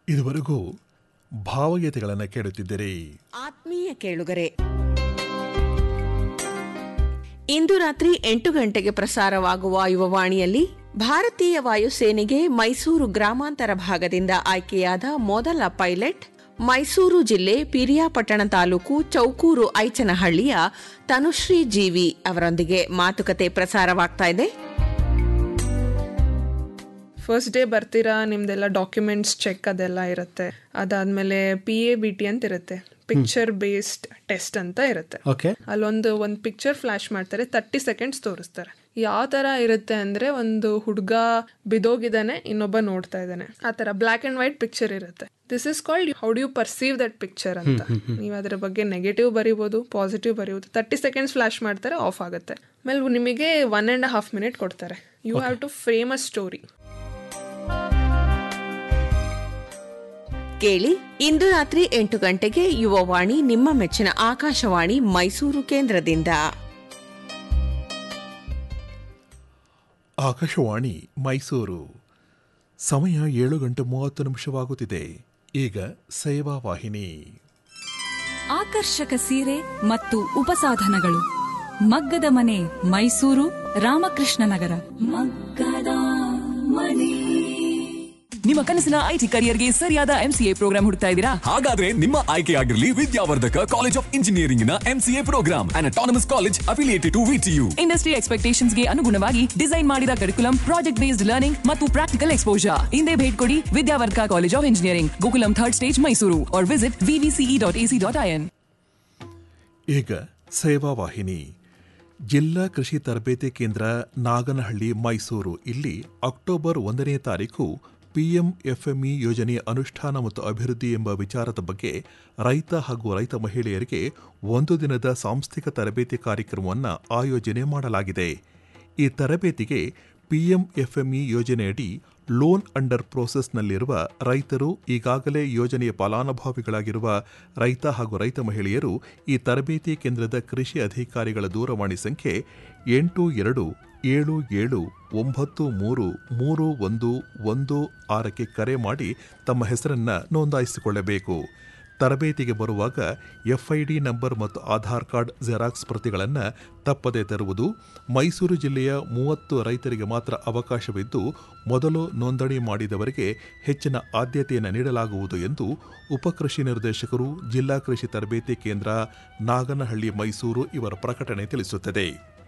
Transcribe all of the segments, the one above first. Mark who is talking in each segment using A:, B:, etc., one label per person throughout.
A: ಇದುವರೆಗೂ ಭಾವಗೀತೆಗಳನ್ನು ಕೇಳುತ್ತಿದ್ದಿರಿ
B: ಆತ್ಮೀಯ ಕೇಳುಗರೆ ಇಂದು ರಾತ್ರಿ ಎಂಟು ಗಂಟೆಗೆ ಪ್ರಸಾರವಾಗುವ ಯುವವಾಣಿಯಲ್ಲಿ ಭಾರತೀಯ ವಾಯುಸೇನೆಗೆ ಮೈಸೂರು ಗ್ರಾಮಾಂತರ ಭಾಗದಿಂದ ಆಯ್ಕೆಯಾದ ಮೊದಲ ಪೈಲಟ್ ಮೈಸೂರು ಜಿಲ್ಲೆ ಪಿರಿಯಾಪಟ್ಟಣ ತಾಲೂಕು ಚೌಕೂರು ಐಚನಹಳ್ಳಿಯ ತನುಶ್ರೀ ಜೀವಿ ಅವರೊಂದಿಗೆ ಮಾತುಕತೆ ಪ್ರಸಾರವಾಗ್ತಾ ಇದೆ
C: ಫಸ್ಟ್ ಡೇ ಬರ್ತೀರಾ ನಿಮ್ದೆಲ್ಲ ಡಾಕ್ಯುಮೆಂಟ್ಸ್ ಚೆಕ್ ಅದೆಲ್ಲ ಇರುತ್ತೆ ಅದಾದ್ಮೇಲೆ ಪಿ ಎ ಬಿ ಟಿ ಅಂತ ಇರುತ್ತೆ ಪಿಕ್ಚರ್ ಬೇಸ್ಡ್ ಟೆಸ್ಟ್ ಅಂತ ಇರುತ್ತೆ
D: ಓಕೆ
C: ಅಲ್ಲೊಂದು ಒಂದು ಪಿಕ್ಚರ್ ಫ್ಲಾಶ್ ಮಾಡ್ತಾರೆ ತರ್ಟಿ ಸೆಕೆಂಡ್ಸ್ ತೋರಿಸ್ತಾರೆ ಯಾವ ತರ ಇರುತ್ತೆ ಅಂದ್ರೆ ಒಂದು ಹುಡುಗ ಬಿದೋಗಿದ್ದಾನೆ ಇನ್ನೊಬ್ಬ ನೋಡ್ತಾ ಇದ್ದಾನೆ ಆ ತರ ಬ್ಲಾಕ್ ಅಂಡ್ ವೈಟ್ ಪಿಕ್ಚರ್ ಇರುತ್ತೆ this is called how do you perceive that picture ಅಂತ ನೀವು ಅದರ ಬಗ್ಗೆ ನೆಗೆಟಿವ್ ಬರೀಬೋದು ಪಾಸಿಟಿವ್ ಬರೀಬೋದು ತರ್ಟಿ ಸೆಕೆಂಡ್ಸ್ ಫ್ಲಾಶ್ ಮಾಡ್ತಾರೆ ಆಫ್ ಆಗುತ್ತೆ ಆಮೇಲೆ ನಿಮಗೆ ಒನ್ ಅಂಡ್ ಹಾಫ್ ಮಿನಿಟ್ ಕೊಡ್ತಾರೆ you have to frame a story
B: ಕೇಳಿ ಇಂದು ರಾತ್ರಿ ಎಂಟು ಗಂಟೆಗೆ ಯುವವಾಣಿ ನಿಮ್ಮ ಮೆಚ್ಚಿನ ಆಕಾಶವಾಣಿ ಮೈಸೂರು ಕೇಂದ್ರದಿಂದ
A: ಆಕಾಶವಾಣಿ ಮೈಸೂರು ಸಮಯ ಏಳು ಗಂಟೆ ಮೂವತ್ತು ನಿಮಿಷವಾಗುತ್ತಿದೆ ಈಗ ಸೇವಾ ವಾಹಿನಿ
E: ಆಕರ್ಷಕ ಸೀರೆ ಮತ್ತು ಉಪಸಾಧನಗಳು ಮಗ್ಗದ ಮನೆ ಮೈಸೂರು ರಾಮಕೃಷ್ಣ ನಗರ ಮಗ್ಗದ ಮನೆ
F: ನಿಮ್ಮ ಕನಸಿನ ಐಟಿ ಕರಿಯರ್ಗೆ ಸರಿಯಾದ ಎಂಸಿಎ ಪ್ರೋಗ್ರಾಂ ಹುಡುಕ್ತಾ ಇದ್ದೀರಾ
G: ಹಾಗಾದ್ರೆ ನಿಮ್ಮ ಆಯ್ಕೆಯಾಗಿರಲಿ ವಿದ್ಯಾವರ್ಧಕ ಕಾಲೇಜ್ ಆಫ್ ಇಂಜಿನಿಯರಿಂಗ್ ನ MCA programme and autonomous college affiliated to VTU
F: industry expectations ಗೆ ಅನುಗುಣವಾಗಿ ಡಿಸೈನ್ ಮಾಡಿದ ಕರಿಕುಲಂ ಪ್ರಾಜೆಕ್ಟ್ ಬೇಸ್ಡ್ ಲರ್ನಿಂಗ್ ಮತ್ತು ಪ್ರಾಕ್ಟಿಕಲ್ ಎಕ್ಸ್ಪೋಜರ್ ಹಿಂದೆ ಭೇಟಿ ಕೊಡಿ Vidyavardhaka college of engineering Gokulam third stage Mysuru or visit VVCE dot AC dot IN
A: ಈಗ ಸೇವಾ ವಾಹಿನಿ ಜಿಲ್ಲಾ ಕೃಷಿ ತರಬೇತಿ ಕೇಂದ್ರ ನಾಗನಹಳ್ಳಿ ಮೈಸೂರು ಇಲ್ಲಿ ಅಕ್ಟೋಬರ್ ಒಂದನೇ ತಾರೀಕು ಪಿಎಂ ಎಫ್ಎಂಇ ಯೋಜನೆಯ ಅನುಷ್ಠಾನ ಮತ್ತು ಅಭಿವೃದ್ಧಿ ಎಂಬ ವಿಚಾರದ ಬಗ್ಗೆ ರೈತ ಹಾಗೂ ರೈತ ಮಹಿಳೆಯರಿಗೆ ಒಂದು ದಿನದ ಸಾಂಸ್ಥಿಕ ತರಬೇತಿ ಕಾರ್ಯಕ್ರಮವನ್ನು ಆಯೋಜನೆ ಮಾಡಲಾಗಿದೆ ಈ ತರಬೇತಿಗೆ ಪಿಎಂ ಎಫ್ಎಂಇ ಯೋಜನೆಯಡಿ ಲೋನ್ ಅಂಡರ್ ಪ್ರೋಸೆಸ್ನಲ್ಲಿರುವ ರೈತರು ಈಗಾಗಲೇ ಯೋಜನೆಯ ಫಲಾನುಭವಿಗಳಾಗಿರುವ ರೈತ ಹಾಗೂ ರೈತ ಮಹಿಳೆಯರು ಈ ತರಬೇತಿ ಕೇಂದ್ರದ ಕೃಷಿ ಅಧಿಕಾರಿಗಳ ದೂರವಾಣಿ ಸಂಖ್ಯೆ ಎಂಟು ಎರಡು ಏಳು ಏಳು ಒಂಬತ್ತು ಮೂರು ಮೂರು ಒಂದು ಒಂದು ಆರಕ್ಕೆ ಕರೆ ಮಾಡಿ ತಮ್ಮ ಹೆಸರನ್ನು ನೋಂದಾಯಿಸಿಕೊಳ್ಳಬೇಕು ತರಬೇತಿಗೆ ಬರುವಾಗ ಎಫ್ಐಡಿ ನಂಬರ್ ಮತ್ತು ಆಧಾರ್ ಕಾರ್ಡ್ ಜೆರಾಕ್ಸ್ ಪ್ರತಿಗಳನ್ನು ತಪ್ಪದೆ ತರುವುದು ಮೈಸೂರು ಜಿಲ್ಲೆಯ ಮೂವತ್ತು ರೈತರಿಗೆ ಮಾತ್ರ ಅವಕಾಶವಿದ್ದು ಮೊದಲು ನೋಂದಣಿ ಮಾಡಿದವರಿಗೆ ಹೆಚ್ಚಿನ ಆದ್ಯತೆಯನ್ನು ನೀಡಲಾಗುವುದು ಎಂದು ಉಪಕೃಷಿ ನಿರ್ದೇಶಕರು ಜಿಲ್ಲಾ ಕೃಷಿ ತರಬೇತಿ ಕೇಂದ್ರ ನಾಗನಹಳ್ಳಿ ಮೈಸೂರು ಇವರ ಪ್ರಕಟಣೆ ತಿಳಿಸುತ್ತದೆ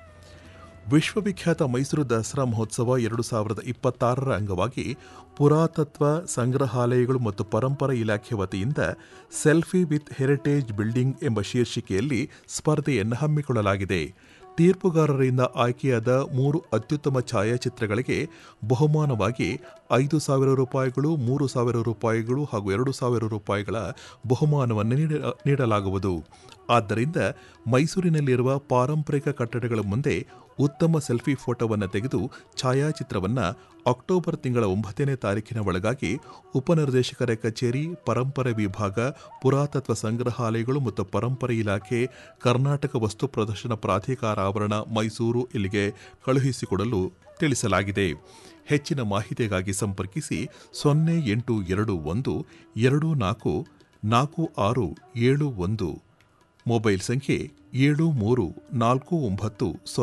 A: ವಿಶ್ವವಿಖ್ಯಾತ ಮೈಸೂರು ದಸರಾ ಮಹೋತ್ಸವ ಎರಡು ಸಾವಿರದ ಇಪ್ಪತ್ತಾರರ ಅಂಗವಾಗಿ ಪುರಾತತ್ವ ಸಂಗ್ರಹಾಲಯಗಳು ಮತ್ತು ಪರಂಪರೆ ಇಲಾಖೆ ವತಿಯಿಂದ ಸೆಲ್ಫಿ ವಿತ್ ಹೆರಿಟೇಜ್ ಬಿಲ್ಡಿಂಗ್ ಎಂಬ ಶೀರ್ಷಿಕೆಯಲ್ಲಿ ಸ್ಪರ್ಧೆಯನ್ನು ಹಮ್ಮಿಕೊಳ್ಳಲಾಗಿದೆ ತೀರ್ಪುಗಾರರಿಂದ ಆಯ್ಕೆಯಾದ ಮೂರು ಅತ್ಯುತ್ತಮ ಛಾಯಾಚಿತ್ರಗಳಿಗೆ ಬಹುಮಾನವಾಗಿ ಐದು ಸಾವಿರ ರೂಪಾಯಿಗಳು ಮೂರು ಸಾವಿರ ರೂಪಾಯಿಗಳು ಹಾಗೂ ಎರಡು ಸಾವಿರ ರೂಪಾಯಿಗಳ ಬಹುಮಾನವನ್ನು ನೀಡ- ನೀಡಲಾಗುವುದು ಆದ್ದರಿಂದ ಮೈಸೂರಿನಲ್ಲಿರುವ ಪಾರಂಪರಿಕ ಕಟ್ಟಡಗಳ ಮುಂದೆ ಉತ್ತಮ ಸೆಲ್ಫಿ ಫೋಟೋವನ್ನು ತೆಗೆದು ಛಾಯಾಚಿತ್ರವನ್ನು ಅಕ್ಟೋಬರ್ ತಿಂಗಳ ಒಂಬತ್ತನೇ ತಾರೀಕಿನ ಒಳಗಾಗಿ ಉಪನಿರ್ದೇಶಕರ ಕಚೇರಿ ಪರಂಪರೆ ವಿಭಾಗ ಪುರಾತತ್ವ ಸಂಗ್ರಹಾಲಯಗಳು ಮತ್ತು ಪರಂಪರೆ ಇಲಾಖೆ ಕರ್ನಾಟಕ ವಸ್ತು ಪ್ರದರ್ಶನ ಪ್ರಾಧಿಕಾರ ಆವರಣ ಮೈಸೂರು ಇಲ್ಲಿಗೆ ಕಳುಹಿಸಿಕೊಡಲು ತಿಳಿಸಲಾಗಿದೆ ಹೆಚ್ಚಿನ ಮಾಹಿತಿಗಾಗಿ ಸಂಪರ್ಕಿಸಿ ಸೊನ್ನೆ ಎಂಟು ಎರಡು ಒಂದು ಎರಡು ನಾಲ್ಕು ನಾಲ್ಕು ಆರು ಏಳು ಒಂದು ಮೊಬೈಲ್ ಸಂಖ್ಯೆ ಏಳು ಮೂರು ನಾಲ್ಕು ಒಂಬತ್ತು ಸೊನ್ನೆ